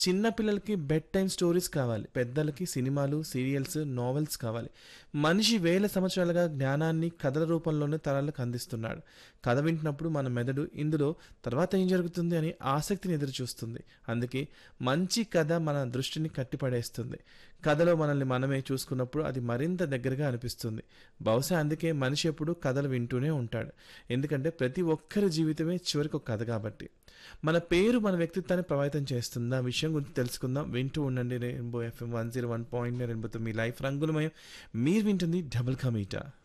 చిన్న పిల్లలకి bed time stories కావాలి పెద్దలకి సినిమాలు సీరియల్స్ నావెల్స్ కావాలి మనిషి వేల సంవత్సరాలుగా జ్ఞానాన్ని కథల రూపంలోనే తరాలకు అందిస్తున్నాడు కథ వింటున్నప్పుడు మన మెదడు ఇందులో తర్వాత ఏం జరుగుతుంది అని ఆసక్తిని ఎదురు చూస్తుంది అందుకే మంచి కథ మన దృష్టిని కట్టిపడేస్తుంది కథలో మనల్ని మనమే చూసుకున్నప్పుడు అది మరింత దగ్గరగా అనిపిస్తుంది బహుశా అందుకే మనిషి ఎప్పుడు కథలు వింటూనే ఉంటాడు ఎందుకంటే ప్రతి ఒక్కరి జీవితమే చివరికి ఒక కథ కాబట్టి మన పేరు మన వ్యక్తిత్వాన్ని ప్రభావితం చేస్తుంది ఆ విషయం గురించి తెలుసుకుందాం వింటూ ఉండండి rainbow FM one zero one point రెయిన్బోతో మీ లైఫ్ రంగులమయం మీరు వింటుంది డబుల్ కమీటా